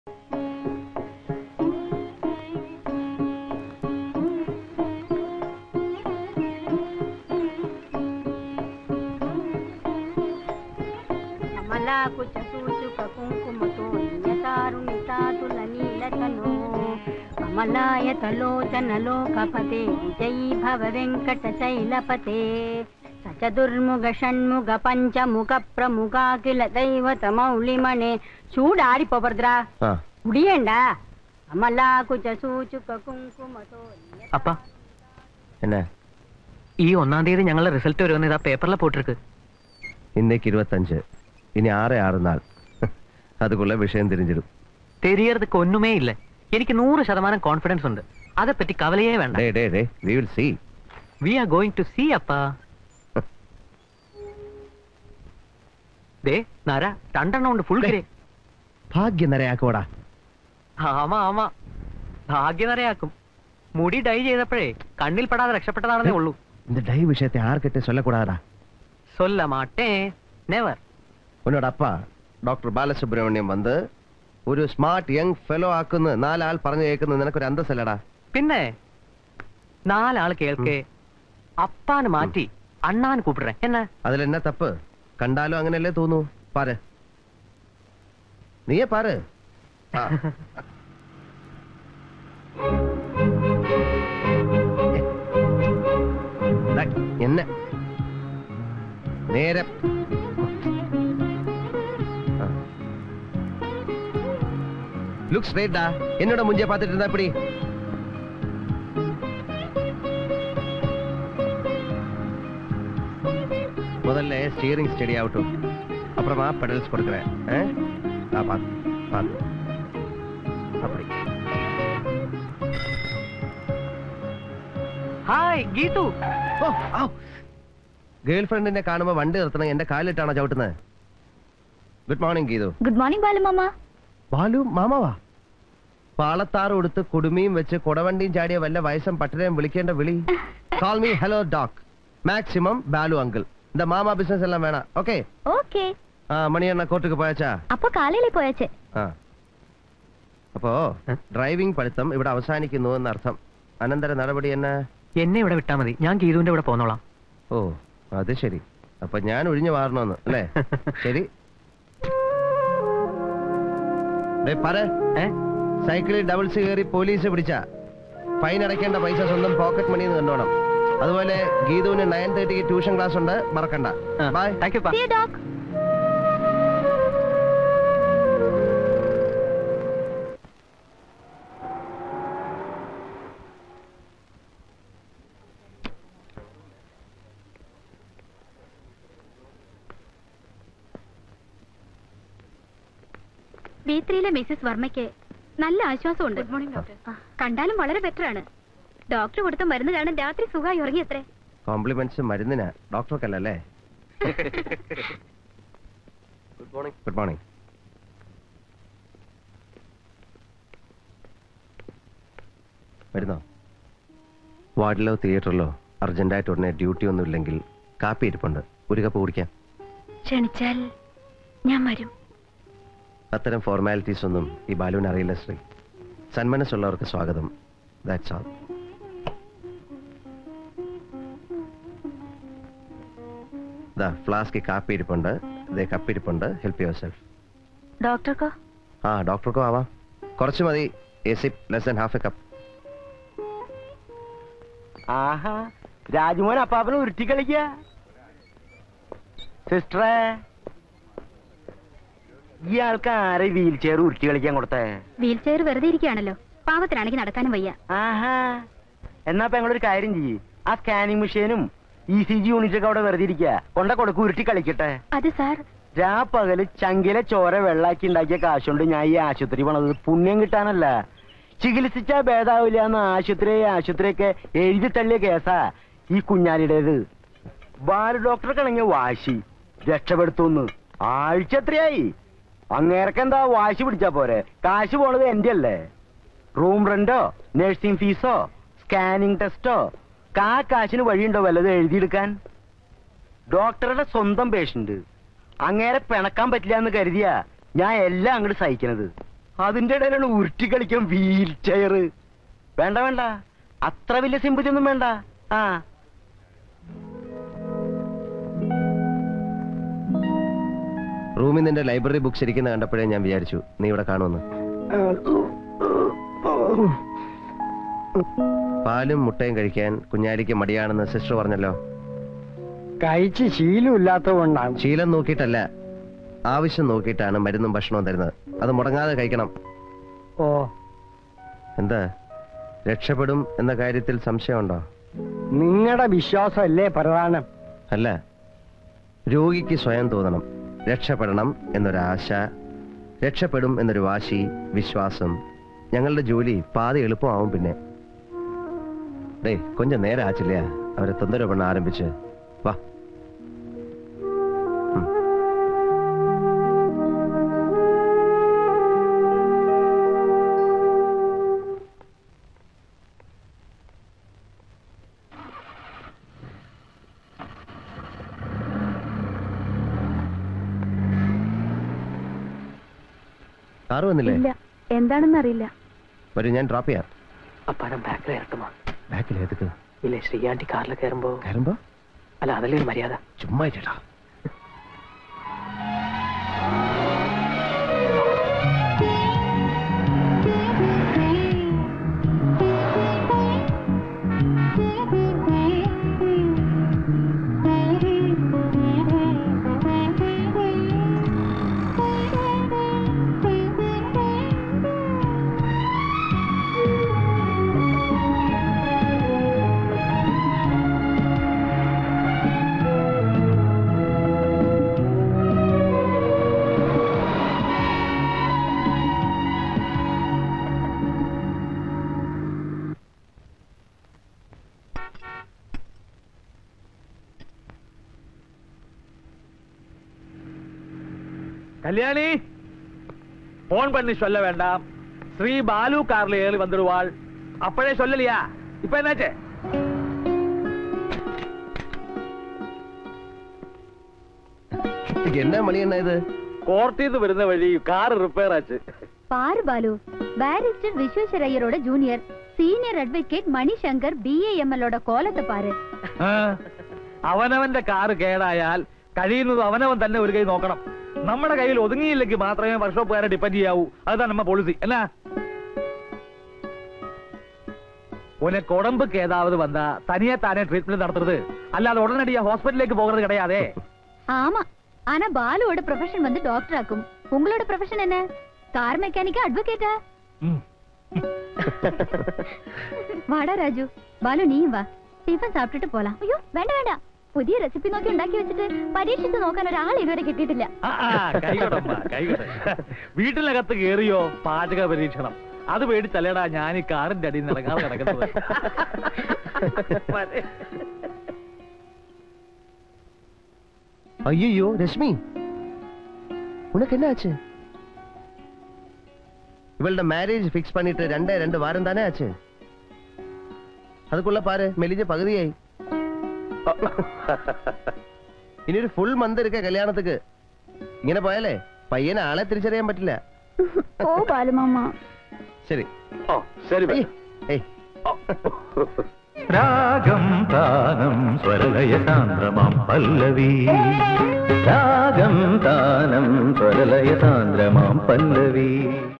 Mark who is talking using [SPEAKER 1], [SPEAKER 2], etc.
[SPEAKER 1] అమలాకుచ సూచుక కుంకుమతో నియతారుణితాతుల నీలతనో అమలాయతలోచనలోకపతే విజయీ భవ వెంకట శైలపతే సచదుర్ముగ షణ్ముగ పంచముఖ ప్రముఖాఖిల దైవత మౌళిమణే చూడారిపోబర్ద్రా
[SPEAKER 2] ആ
[SPEAKER 1] കുടിയണ്ട അമലാകുച സൂചുക കുങ്കുമതോ
[SPEAKER 3] அப்பா
[SPEAKER 2] എന്നാ
[SPEAKER 3] ഈ ഒന്നാം തീയതി ഞങ്ങളുടെ റിസൾട്ട് വരുമെന്ന് ഇതാ പേപ്പറിലെ പോട്ടിருக்கு
[SPEAKER 2] ഇന്നേക്ക് ഇരുപത്തഞ്ച് ഇനി ആറ് ആറ് നാൾ അതുക്കുള്ള വിഷയം തിരിഞ്ഞിടും
[SPEAKER 3] തെരിയറதுக்கு ഒന്നുമേ ഇല്ല എനിക്ക് നൂറ് ശതമാനം കോൺഫിഡൻസ് ഉണ്ട് അതേപ്പറ്റി കവലയേ വേണ്ട
[SPEAKER 2] ഡേ ഡേ ഡേ we will see
[SPEAKER 3] we are going to see അപ്പാ ദേ നര രണ്ടെണ്ണം ഉണ്ട് ഫുൾ ഗ്രേ
[SPEAKER 2] ഭാഗ്യം നിറയാക്കോടാ
[SPEAKER 3] ആമാ ആമാ ഭാഗ്യനരയാക്കും മുടി ഡൈ ചെയ്തപ്പോഴേ കണ്ണിൽ പെടാതെ രക്ഷപ്പെട്ടതാണെന്നേ ഉള്ളൂ
[SPEAKER 2] இந்த டை விஷயத்தை யார்கிட்ட சொல்லக்கூடாதா
[SPEAKER 3] சொல்ல மாட்டேன் നെവർ
[SPEAKER 2] ഉന്നോട് അപ്പ ഡോക്ടർ ബാലസുബ്രഹ്മണ്യം വന്ന് ഒരു സ്മാർട്ട് യങ് ഫെലോ ആക്കുന്ന നാലാൾ പറഞ്ഞു കേൾക്കുന്നത് നിനക്കൊരു അന്തസ്സല്ലടാ
[SPEAKER 3] പിന്നെ നാലാൾ കേൾക്കേ അപ്പാന് മാറ്റി അണ്ണാൻ കൂപ്പിടുறேன் என்ன
[SPEAKER 2] അതിലെന്നെ തപ്പ് കണ്ടാലും അങ്ങനെയല്ലേ തോന്നൂ പാര് നീയെ പാര് ആ. ദാ, എന്നെ നേരെ லுக் ஸ்ட்ரைட்டா என்னோட முஞ்சிய பார்த்துட்டு இருந்தா இப்படி முதல்ல ஸ்டியரிங் ஸ்டடி ஆகட்டும் அப்புறமா பெடல்ஸ் கொடுக்குறேன் ஆ? நான் பார்த்து பார்த்து அப்படி
[SPEAKER 3] ഹായ് ഗീതു
[SPEAKER 2] ഓ ഔ. ഗേൾ ഫ്രണ്ടിനെ കാണുമ്പോ വണ്ടി നിർത്തണം എന്റെ കാലിട്ടാണോ ചവിട്ടുന്നത് good morning Geethu
[SPEAKER 1] good morning ബാലുമാമ
[SPEAKER 2] ബാലു മാമാവാ പാളത്താറ് കൊടുത്ത് കുടുമിയും വെച്ച് കുടവണ്ടിയും ചാടിയ വല്ല വയസ്സം പട്ടരെയും വിളിക്കേണ്ട വിളി call me hello doc maximum Balu uncle இந்த மாமா பிசினஸ் எல்லாம் வேணாம் ஓகே
[SPEAKER 1] ഓക്കേ
[SPEAKER 2] மணியண்ணா கோர்ட்டுக்கு போயாச்சா
[SPEAKER 1] അപ്പൊ കാലയിലെ പോയച്ചേ
[SPEAKER 2] ആ അപ്പോ ഡ്രൈവിംഗ് പഠിത്തം ഇവിടെ അവസാനിക്കുന്നു എന്നർത്ഥം അനന്തര നടപടി എന്നെ
[SPEAKER 3] എന്നെ ഇവിടെ വിട്ടാ മതി ഞാൻ ഗീതുവിന്റെ ഇവിടെ പോന്നോളാം
[SPEAKER 2] ഓ അത് ശരി അപ്പൊ ഞാൻ ഒഴിഞ്ഞു മാറണമെന്ന് അല്ലേ ശരി ദേ, പറ
[SPEAKER 3] ഏ
[SPEAKER 2] സൈക്കിളിൽ ഡബിൾസ് കയറി പോലീസ് പിടിച്ച ഫൈൻ അടയ്ക്കേണ്ട പൈസ സ്വന്തം പോക്കറ്റ് മണി കണ്ടോണം അതുപോലെ ഗീതുവിന് നയൻ തേർട്ടിക്ക് ട്യൂഷൻ ക്ലാസ് ഉണ്ട് മറക്കണ്ട bye
[SPEAKER 3] thank you
[SPEAKER 1] See you, Doc. B ത്രീയിലെ മിസ്സസ് വർമ്മയ്ക്ക് നല്ല ആശ്വാസമുണ്ട് ഗുഡ് മോർണിംഗ് ഡോക്ടർ കണ്ടാലും വളരെ ബെറ്റർ ആണ് ഡോക്ടർ കൊടുത്ത മരുന്ന് കാണാൻ രാത്രി സുഖമായി ഉറങ്ങിയത്രേ
[SPEAKER 2] കോംപ്ലിമെന്റ്സ് മരുന്നിനാ ഡോക്ടർക്കല്ലേ ഗുഡ് മോർണിംഗ് ഗുഡ് മോർണിംഗ് വരുന്നോ വാർഡിലോ തിയേറ്ററിലോ അർജന്റായിട്ട് ഉടനെ ഡ്യൂട്ടി ഒന്നും ഇല്ലെങ്കിൽ കാപ്പി ഇരിപ്പുണ്ട് ഒരു കപ്പ് കുടിക്കാം
[SPEAKER 1] ക്ഷണിച്ചാൽ ഞാൻ വരും
[SPEAKER 2] അത്തരം ഫോർമാലിറ്റീസ് ഒന്നും ഈ ബാലുവിന് അറിയില്ല ശ്രീ സന്മനസ്സുള്ളവർക്ക് സ്വാഗതം ദാറ്റ്സ് ഓൾ ദാ ഫ്ലാസ്ക് കാപ്പി ഇരിപ്പുണ്ട് ഇതേ കപ്പ് ഇരിപ്പുണ്ട് ഹെൽപ്പ് യുവർ സെൽഫ്
[SPEAKER 1] ഡോക്ടർക്കോ
[SPEAKER 2] ആ ഡോക്ടർക്കോ ആവാം കുറച്ച് മതി a sip less than half a cup
[SPEAKER 4] ആഹാ രാജുമോൻ അപ്പാപ്പനെ ഉരുട്ടി കളിക്ക സിസ്റ്ററെ ഇയാൾക്ക് ആരെ വീൽ ചെയർ ഉരുട്ടി കളിക്കാൻ കൊടുത്തേ
[SPEAKER 1] വീൽ ചെയർ വെറുതെ ഇരിക്കുകയാണല്ലോ പാവത്തിനാണെങ്കിൽ നടക്കാനും വയ്യ
[SPEAKER 4] ആഹാ എന്നാ ഇപ്പൊ ഞങ്ങളൊരു കാര്യം ചെയ്യ് ആ സ്കാനിങ് മെഷീനും ഇ സി ജി യൂണിറ്റ് ഒക്കെ അവിടെ വെറുതെ ഇരിക്കുക കൊണ്ട കൊടുക്ക് ഉരുട്ടി കളിക്കട്ടെ
[SPEAKER 1] അത് സാർ
[SPEAKER 4] രാ പകല് ചങ്കിലെ ചോര വെള്ളാക്കി ഉണ്ടാക്കിയ കാശുകൊണ്ട് ഞാൻ ഈ ആശുപത്രി പണത് പുണ്യം കിട്ടാനല്ല ചികിത്സിച്ചാ ഭേദാവില്ല എന്ന് ആശുപത്രി ആശുപത്രിയൊക്കെ എഴുതി തള്ളിയ കേസാ ഈ കുഞ്ഞാലിയുടേത് ബാല ഡോക്ടർക്കാണെങ്കിൽ വാശി രക്ഷപ്പെടുത്തുന്നു ആഴ്ച എത്രയായി അങ്ങേർക്കെന്താ വാശി പിടിച്ചാ പോരെ കാശ് പോണത് എന്റെ അല്ലേ റൂം റെന്റോ നഴ്സിംഗ് ഫീസോ സ്കാനിങ് ടെസ്റ്റോ കാ കാശിന് വഴിയുണ്ടോ വല്ലതും എഴുതിയെടുക്കാൻ ഡോക്ടറുടെ സ്വന്തം പേഷ്യന്റ് അങ്ങേരെ പിണക്കാൻ പറ്റില്ല എന്ന് കരുതിയാ ഞാൻ എല്ലാം അങ്ങോട്ട് സഹിക്കണത് അതിന്റെ ഇടയിലാണ് ഉരുട്ടി കളിക്കാൻ വീൽ ചെയർ വേണ്ട വേണ്ട അത്ര വലിയ സിമ്പതി ഒന്നും വേണ്ട ആ
[SPEAKER 2] റൂമിൽ നിന്റെ ലൈബ്രറി ബുക്സ് ഇരിക്കുന്ന കണ്ടപ്പോഴേ ഞാൻ വിചാരിച്ചു നീ ഇവിടെ കാണുമെന്ന് പാലും മുട്ടയും കഴിക്കാൻ കുഞ്ഞാലിക്ക് മടിയാണെന്ന് സിസ്റ്റർ പറഞ്ഞല്ലോ
[SPEAKER 5] കഴിച്ച് ശീലമില്ലാത്തതുകൊണ്ടാണ്
[SPEAKER 2] ശീലം നോക്കിയിട്ടല്ല ആവശ്യം നോക്കിയിട്ടാണ് മരുന്നും ഭക്ഷണവും തരുന്നത് അത് മുടങ്ങാതെ കഴിക്കണം
[SPEAKER 5] ഓ
[SPEAKER 2] എന്താ രക്ഷപ്പെടും എന്ന കാര്യത്തിൽ സംശയമുണ്ടോ
[SPEAKER 5] നിങ്ങളുടെ വിശ്വാസമല്ലേ പ്രധാനം
[SPEAKER 2] അല്ല രോഗിക്ക് സ്വയം തോന്നണം രക്ഷപ്പെടണം എന്നൊരാശ രക്ഷപ്പെടും എന്നൊരു വാശി വിശ്വാസം ഞങ്ങളുടെ ജോലി പാതി എളുപ്പമാവും പിന്നെ ഡേ കൊഞ്ചം നേരെ ആച്ചില്ല അവരെ തൊന്തര പെണ്ണ ആരംഭിച്ച് വാ ഉം. കാറ് വന്നില്ലേ
[SPEAKER 1] ഇല്ല എന്താണെന്ന് അറിയില്ല
[SPEAKER 2] വരും ഞാൻ ഡ്രോപ്പ് ചെയ്യാം
[SPEAKER 3] അപ്പാരം ബാക്കിൽ ഇറക്കുമോ
[SPEAKER 2] ബാക്കിൽ ഏതൊക്കെ
[SPEAKER 3] ഇല്ലേ ശ്രീയാണ്ടി കാറിൽ കയറുമ്പോ
[SPEAKER 2] കയറുമ്പോ
[SPEAKER 3] അല്ല അതല്ലേ ഒരു മര്യാദ
[SPEAKER 2] ചുമ്മാ ചേട്ടാ
[SPEAKER 6] கல்யாணி போன் பண்ணி சொல்ல வேண்டாம் ஸ்ரீ பாலு கார்ல ஏறி வந்துடுவாள் அப்பழே சொல்லலையா இப்ப என்னாச்சு
[SPEAKER 2] എന്നാ മണിയെണ്ണ ഇത്
[SPEAKER 6] കോർട്ടിൽ നിന്ന് വരുന്ന വഴി കാർ റിപ്പയർ ആச்சு
[SPEAKER 1] പാര് ബാലു ബാരിസ്റ്റർ വിശ്വേശ്വരയ്യരോட junior senior advocate Manishankar B A M എല്ലോட കോലത്തെ പാര്
[SPEAKER 6] ആ, അവനവന്റെ കാറ് കേടായാൽ കഴിയുന്നത് അവനവൻ തന്നെ ഒരു കൈ നോക്കണം നമ്മുടെ കയ്യിൽ ഒതുങ്ങിയില്ലെങ്കിൽ മാത്രമേ വർക്ക്ഷോപ്പുകാരെ ഡിപ്പെൻഡ് ചെയ്യാവൂ அதுதான் நம்ம policy என்ன உனக்கு உடம்புக்கு ஏதாவது வந்தா தனியா தானே ட்ரீட்மெண்ட் நடத்துறது அல்லாத உடனடியா ஹாஸ்பிட்டலுக்கு போகிறது கிடையாதே
[SPEAKER 1] ஆமா ஆனா பாலுவோட ப்ரொஃபஷன் வந்து டாக்டர் ஆக்கும் உங்களோட ப்ரொஃபஷன் என்ன கார் மெக்கானிக்கா அட்வொகேட்டா
[SPEAKER 6] ம்.
[SPEAKER 1] വാടാ രാജു ബാലു നീയും വാ ടിഫൻ സാപ്പിട്ടിട്ട് പോലാം അയ്യോ വേണ്ട വേണ്ട പുതിയ റെസിപ്പി നോക്കി ഉണ്ടാക്കി വെച്ചിട്ട് പരീക്ഷിച്ച് നോക്കാൻ ഒരാൾ ഇതുവരെ കിട്ടിയിട്ടില്ല
[SPEAKER 6] ആ, ആ, കൈകൊടമ്മ, കൈകൊട. വീട്ടിനകത്ത് കേറിയോ പാചക പരീക്ഷണം അത് പേടിച്ചല്ലേടാ ഞാൻ ഈ കാറിന്റെ അടിയിൽ നിന്ന് ഇറങ്ങാതെ കിടക്കുന്നത്
[SPEAKER 2] ஐயோ ரஷ்மி உனக்கு என்ன ஆச்சு இவளோட மேரேஜ் ஃபிக்ஸ் பண்ணிட்டு ரெண்டே ரெண்டு வாரம் தானே ஆச்சு அதுக்குள்ள பாரு மெலிஞ்ச பகுதியாയി ഇനി ഒരു ഫുൾ മന്ത് ഇരിക്ക കല്യാണത്തിക്ക് ഇങ്ങനെ പോയാലേ പയ്യനെ ആളെ തിരിച്ചറിയാൻ പറ്റില്ല
[SPEAKER 1] ഓ ബാലുമാമ
[SPEAKER 2] ശരി
[SPEAKER 6] ഓ ശരി
[SPEAKER 2] ഏയ്, ഏയ്
[SPEAKER 7] രാഗം താനം സ്വരലയ സാന്ദ്രമാം പല്ലവി രാഗം താനം സ്വരലയ സാന്ദ്രമാം പല്ലവി